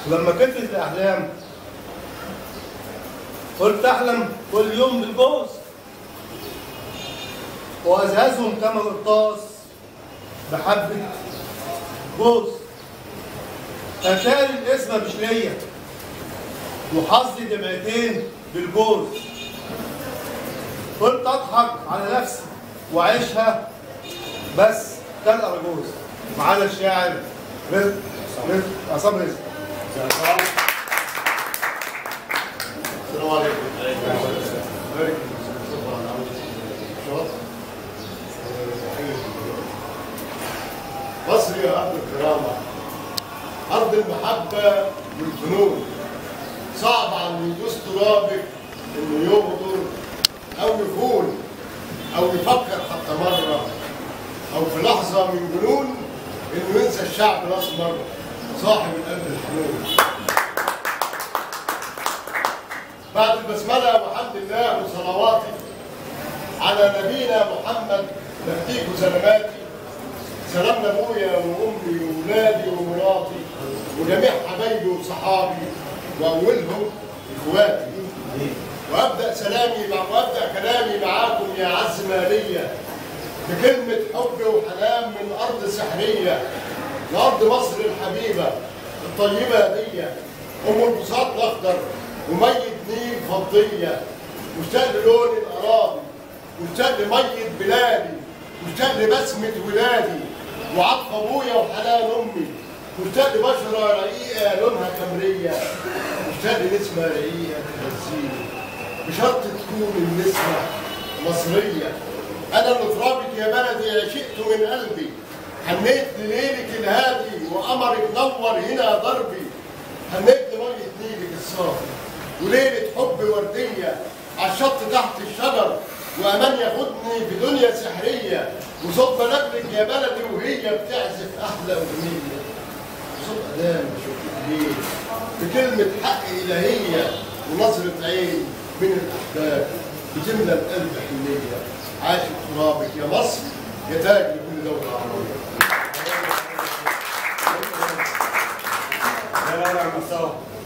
ولما كترت الاحلام قلت احلم كل يوم بالجوز وازهزهم كما قرطاس بحبه جوز اتاري الاسم مش ليا وحظي دمعتين بالجوز قلت اضحك على نفسي واعيشها بس كالارجوز معانا الشاعر رزق رزق عصام رزق السلام عليكم بارك مصر يا أرض الكرامة أرض المحبة والفنون صعب على اللي يدوس ترابك إنه يغدر أو يخون أو يفكر حتى مرة أو في لحظة من جنون إنه ينسى الشعب الأسمر صاحب القلب الحنون بعد البسملة وحمد الله وصلواتي على نبينا محمد نهديك سلاماتي سلام لابويا وامي وولادي ومراتي وجميع حبايبي وصحابي واولهم اخواتي وابدا سلامي مع وابدا كلامي معاكم يا عز ماليه بكلمه حب وحنان من ارض سحريه لارض مصر الحبيبه الطيبه دي ام البساط الاخضر وميت نيل فضيه مشتاق للون الاراضي مشتاق لمية بلادي مشتاق لبسمة ولادي وعطف ابويا وحنان امي مشتاق لبشرة رقيقة لونها كمرية مشتاق لنسمة رقيقة تهزيني بشرط تكون النسمة مصرية أنا اللي ترابك يا بلدي عشقت من قلبي حنيت لليلك الهادي وقمرك نور هنا ضربي حنيت لمية نيلك الصافي وليلة حب وردية على الشط تحت الشجر وأمان ياخدني في دنيا سحرية وصوت بلدك يا بلدي وهي بتعزف أحلى أغنية وصوت أذان بشوف ليه بكلمة حق إلهية ونظرة عين من الأحباب بتملى القلب حنية عاشق ترابك يا مصر يا تاج لكل دولة عربية لا لا لا مستوى